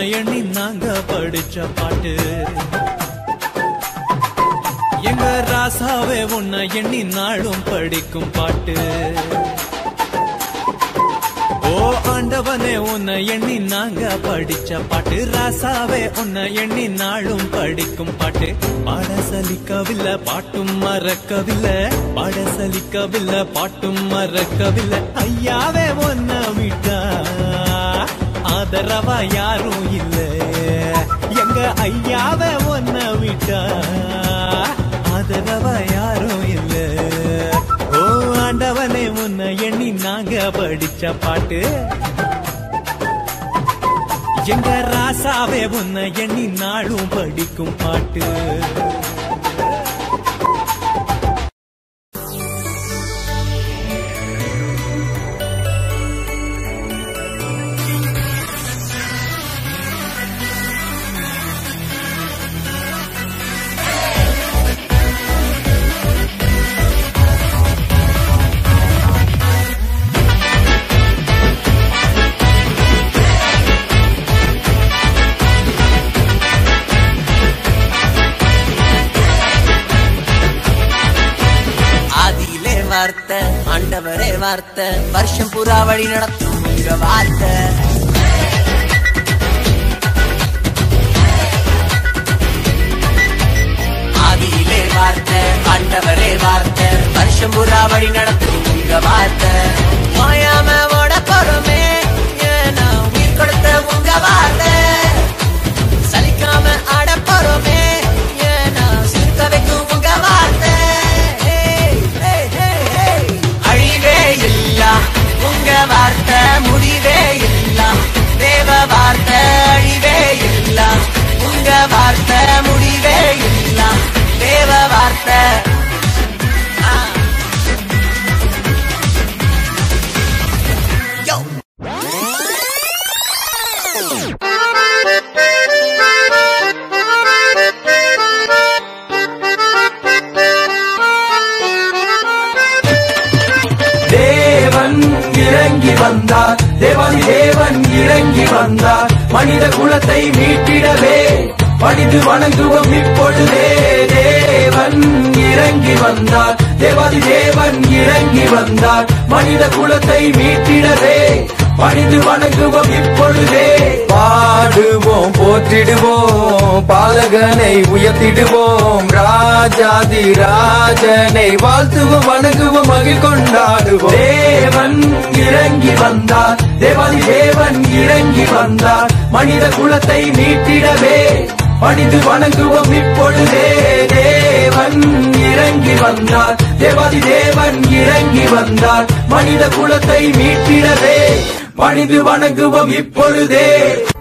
எண்ணி நாங்க படிச்ச பாட்டு எங்க ராசாவே உன்னை எண்ணி நாளும் படிக்கும் பாட்டு ஓ ஆண்டவனே உன்னை எண்ணி நாங்க படிச்ச பாட்டு ராசாவே உன்னை எண்ணி நாளும் படிக்கும் பாட்டு பாட சலிக்கவில்லை பாட்டும் மறக்கவில்லை பாட சலிக்கவில்லை பாட்டும் மறக்கவில்லை ஐயாவே உன்னை விட்டா ஆதரவா யாரும் இல்ல எங்க ஐயாவே உன்னை விட்டா ஆதரவா யாரும் இல்ல ஓ ஆண்டவனே உன்னை எண்ணி நாங்க படிச்ச பாட்டு எங்க ராசாவே உன்னை எண்ணி நாளும் படிக்கும் பாட்டு ஆதியிலே வார்த்தை ஆண்டவரே வார்த்தை வருஷம் புறா வழி நடத்தும் உங்க வார்த்தை ஆதியிலே வார்த்தை ஆண்டவரே வார்த்தை வருஷம் புறா வழி நடத்தும் உங்க வார்த்தை மாயாம ஓட போறோமே ஏன்னா உயிர் கொடுத்த உங்க வார்த்தை சலிக்காம ஆட போறோமே ஏன்னா சிரிக்க வைக்கும் உங்க வார்த்தை ஏய், ஏய், ஏய், ஏய். அழிவே இல்ல உங்க வார்த்தை முடிவே இல்ல தேவ வார்த்தை அழிவே இல்ல உங்க வார்த்தை முடிவே இல்ல தேவ வார்த்தை ஆ. Yo. தேவன் இறங்கி வந்தார் தேவாதி தேவன் இறங்கி வந்தார் மனித குலத்தை மீட்டிடவே பணிந்து வணங்குவோம் இப்பொழுதே தேவன் இறங்கி வந்தார் தேவாதி தேவன் இறங்கி வந்தார் மனித குலத்தை மீட்டிடவே பணிந்து வணங்குவோம் இப்பொழுதே பாடுவோம் போற்றிடுவோம் பாலகனை உயர்த்திடுவோம் ராஜாதி ராஜனை வாழ்த்துவோம் வணங்குவோம் மகிழ் கொண்டாடுவோம் தேவன் இறங்கி வந்தார் தேவாதி தேவன் இறங்கி வந்தார் மனித குலத்தை மீட்டிடவே பணிந்து வணங்குவோம் இப்பொழுதே தேவன் இறங்கி வந்தார் தேவாதி தேவன் இறங்கி வந்தார் மனித குலத்தை மீட்டிடவே பணிந்து வணங்குவோம் இப்பொழுதே